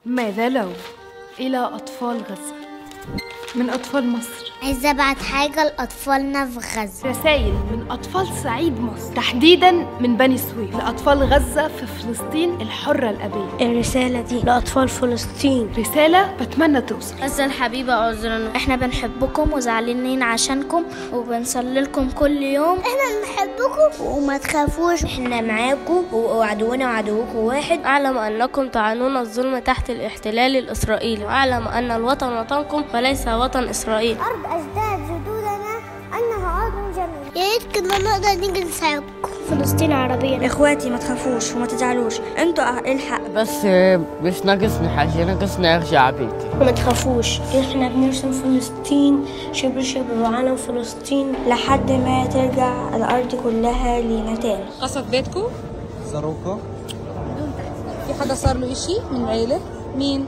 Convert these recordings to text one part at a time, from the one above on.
ماذا لو إلى أطفال غزة من أطفال مصر عايزة أبعت حاجة لأطفالنا في غزة رسائل من أطفال صعيد مصر تحديدا من بني سويف لأطفال غزة في فلسطين الحرة الأبية الرسالة دي لأطفال فلسطين رسالة بتمنى توصل غزة الحبيبة عذرا احنا بنحبكم وزعلانين عشانكم وبنصلي لكم كل يوم احنا بنحبكم وما تخافوش احنا معاكم وعدونا وعدوكم واحد أعلم أنكم تعانون الظلم تحت الاحتلال الإسرائيلي وأعلم أن الوطن وطنكم وليس وطن إسرائيل أرض أجداد جدودنا أنها أرض جميلة يا ريت كنا نقدر نيجي نساعدكم فلسطين عربية اخواتي ما تخافوش وما تزعلوش انتوا الحق بس مش ناقصني حاجة ناقصني ارجع بيتي وما تخافوش احنا بنرسم فلسطين شبر شبر وعلم فلسطين لحد ما ترجع الارض كلها لينا تاني قصف بيتكم زاروكا في حدا صار له إشي من العيلة مين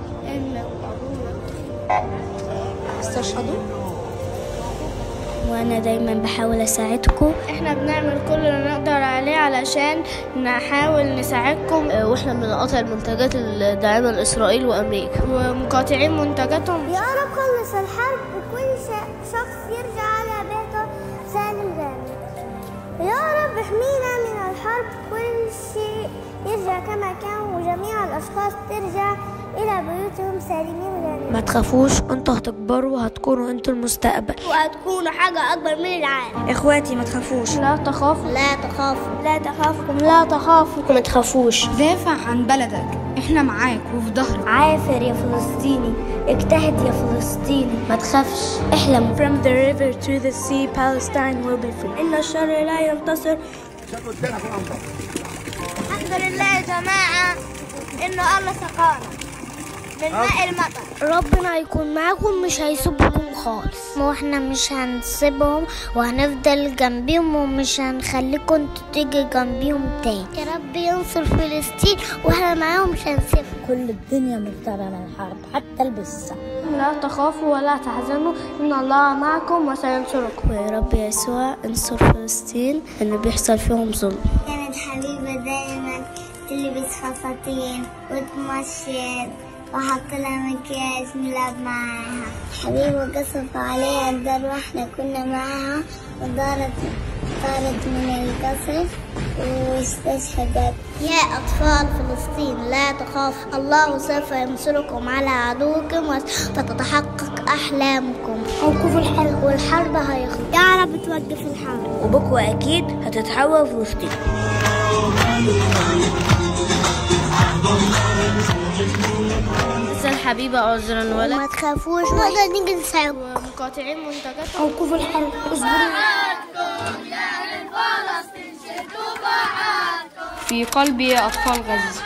استشهدوا وأنا دايما بحاول أساعدكم احنا بنعمل كل اللي نقدر عليه علشان نحاول نساعدكم اه، واحنا بنقاطع المنتجات الداعمة لإسرائيل وأمريكا ومقاطعين منتجاتهم يا رب خلص الحرب وكل ش- شخص يرجع على بيته سالم غانم يا رب احمينا من الحرب كل شيء يرجع كما كان وجميع الأشخاص ترجع إلى بيوتهم سالمين غانمين ما تخافوش انتوا هتكبروا وهتكونوا انتوا المستقبل وهتكونوا حاجة أكبر من العالم اخواتي ما تخافوش لا تخافوا لا تخافوا لا تخافوا لا تخافوا وما تخافوش دافع عن بلدك احنا معاك وفي ظهرك عافر يا فلسطيني اجتهد يا فلسطيني ما تخافش احلم From the river to the sea Palestine will be free إن الشر لا ينتصر الحمد لله يا جماعة إنه الله سقانا من ماء المطر ربنا هيكون معاكم مش هيسيبكم خالص ما احنا مش هنسيبهم وهنفضل جنبيهم ومش هنخليكم انتوا تيجي جنبيهم تاني يا رب ينصر فلسطين واحنا معاهم مش هنسيبهم كل الدنيا مغتربة من الحرب حتى البسة لا تخافوا ولا تحزنوا إن الله معكم وسينصركم ويا رب يسوع انصر فلسطين اللي بيحصل فيهم ظلم كانت حبيبة دايما تلبس فساتين وتمشي وحط لها مكياج نلعب معاها حبيبة قصف عليها الدار واحنا كنا معاها ودارت طارت من القصف واستشهدت يا أطفال فلسطين لا تخافوا الله سوف ينصركم على عدوكم وستتحقق أحلامكم أوقفوا الحرب والحرب هيخلص يا رب توقف الحرب وبكرة اكيد هتتحول فلسطين غزة الحبيبة عذرا ولا ما تخافوش نقدر نيجي نساعدكم ومقاطعين منتجاتهم أوقفوا الحرب اصبروا في قلبي أطفال غزة